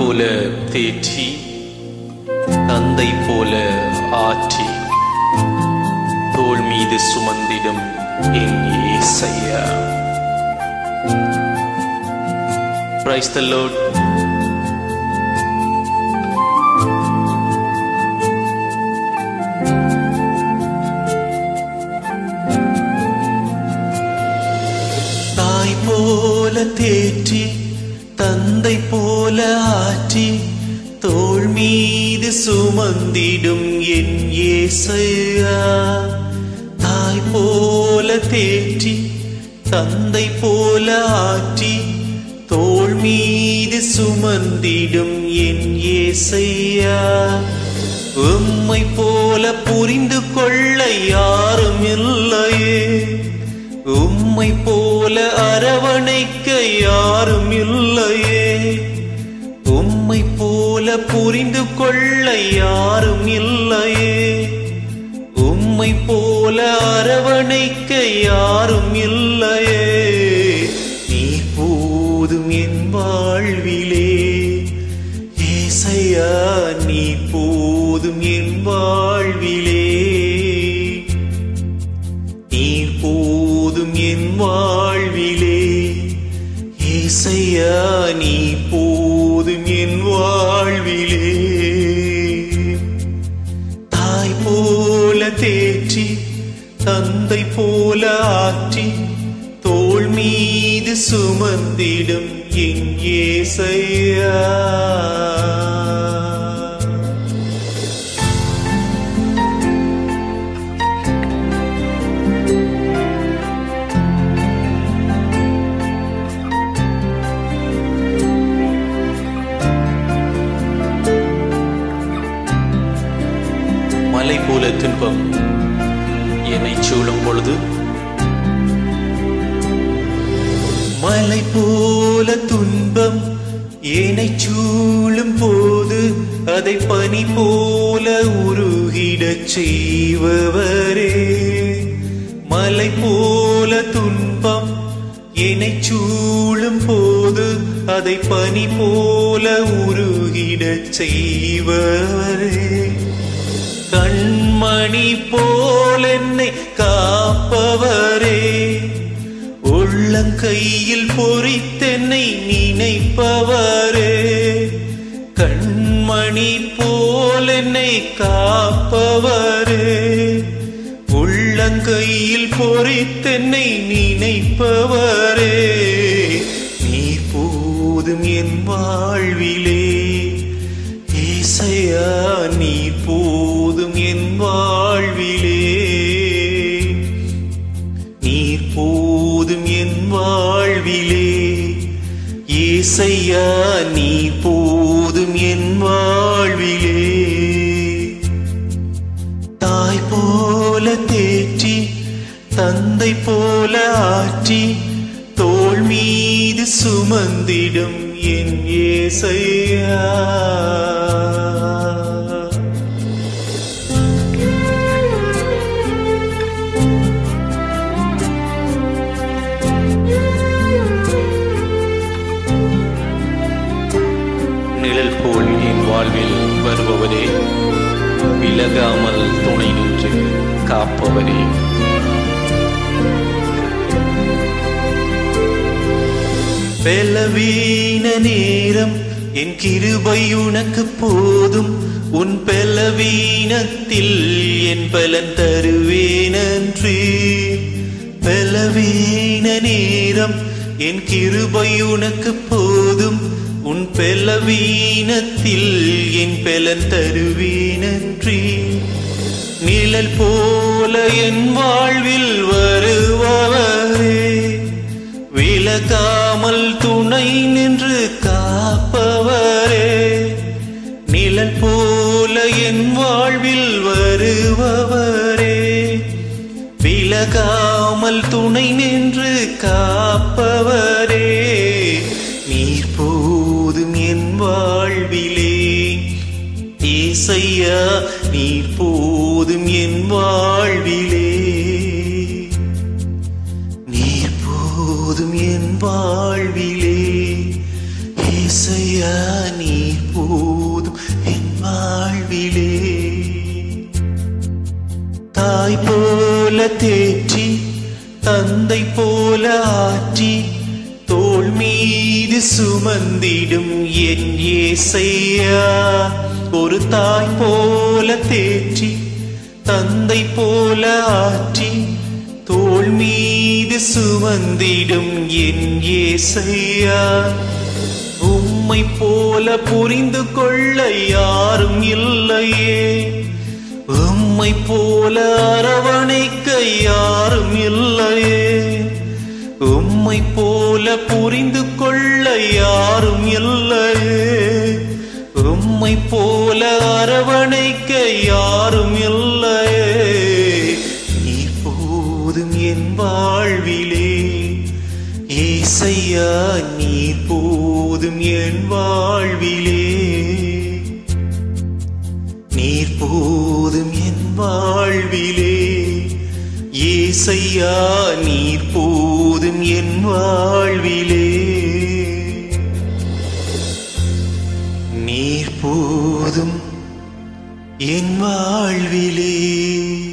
போல தேற்றி தந்தை போல ஆற்றி தோள் மீது சுமந்திடும் என் ஏசையா Praise the Lord. தாய் போல தேற்றி தந்தை போல ஆற்றி தோள் மீது சுமந்திடும் என் ஏசையா தாய் போல தேற்றி தந்தை போல ஆற்றி தோள் மீது சுமந்திடும் என் ஏசையா உம்மை போல புரிந்து கொள்ள யாரும் இல்லையே உம்மை போல அரவணைக்க யாரும் இல்லையே உம்மை போல புரிந்து கொள்ள யாரும் இல்லையே உம்மை போல அரவணைக்க யாரும் இல்லையே நீ போதும் என் வாழ்விலே ஏசையா நீ போதும் என் வாழ்விலே நீர் போதும் என் வாழ்விலே ஏசையா நீ போதும் என் வாழ்விலே தாய் போல தேற்றி தந்தை போல ஆற்றி தோள் மீது சுமந்திடும் என் ஏசையா மலை போல துன்பம் என்னை சூழும் பொழுது மலை போல துன்பம் என்னை சூழும் போது அதை பனி போல உருகிடச் செய்பவரே மலை போல துன்பம் என்னை சூழும் போது அதை பனி போல உருகிடச் செய்பவரே கண்மணி போல் என்னை காப்பவரே உள்ளங்கையில் பொறித்தென்னை நினைப்பவரே கண்மணி போல் என்னை காப்பவரே உள்ளங்கையில் பொறித்தென்னை நினைப்பவரே நீ போதும் என் வாழ்விலே ஏசையா நீ போதும் என் வாழ்விலே நீர் போதும் என் வாழ்விலே ஏசையா நீ போதும் என் வாழ்விலே தாய் போல தேற்றி தந்தை போல ஆற்றி தோள் மீது சுமந்திடும் என் ஏசையா நிழல் போல் என் வாழ்வில் வருபவரே விலகாமல் துணை நின்று காப்பவரே பெலவீன நேரம் என் கிருபை உனக்கு போதும் உன் பெலவீனத்தில் என் பலன் தருவேனன்றி பெலவீன நேரம் என் கிருபை உனக்கு போதும் உன் பெலவீனத்தில் என் பலன் தருவேனன்றி நிழல் போல என் வாழ்வில் வருபவரே விலகாமல் துணை நின்று காப்பவரே நிழல் போல என் வாழ்வில் வருபவரே விலகாமல் துணை நின்று காப்பவரே நீர் போதும் என் வாழ்விலே ஏசையா நீர் போதும் என் வாழ்விலே நீர் போதும் என் வாழ்விலே ஏசையா நீர் போல தேற்றி தந்தை போல ஆற்றி தோள் மீது சுமந்திடும் என் ஏசையா ஒரு தாய் போல தேற்றி தந்தை போல ஆற்றி தோள் மீது சுமந்திடும் என் ஏசையா உம்மை போல புரிந்து கொள்ள யாரும் இல்லையே உம்மை போல அரவணைக்க யாரும் இல்லையே உம்மை போல புரிந்து கொள்ள யாரும் இல்லையே உம்மை போல அரவணைக்க யாரும் இல்லையே நீர் போதும் என் வாழ்விலே ஏசையா நீர் போதும் என் வாழ்விலே நீர் போதும் என் வாழ்விலே ஏசையா நீர் போதும் என் வாழ்விலே நீர் போதும் என் வாழ்விலே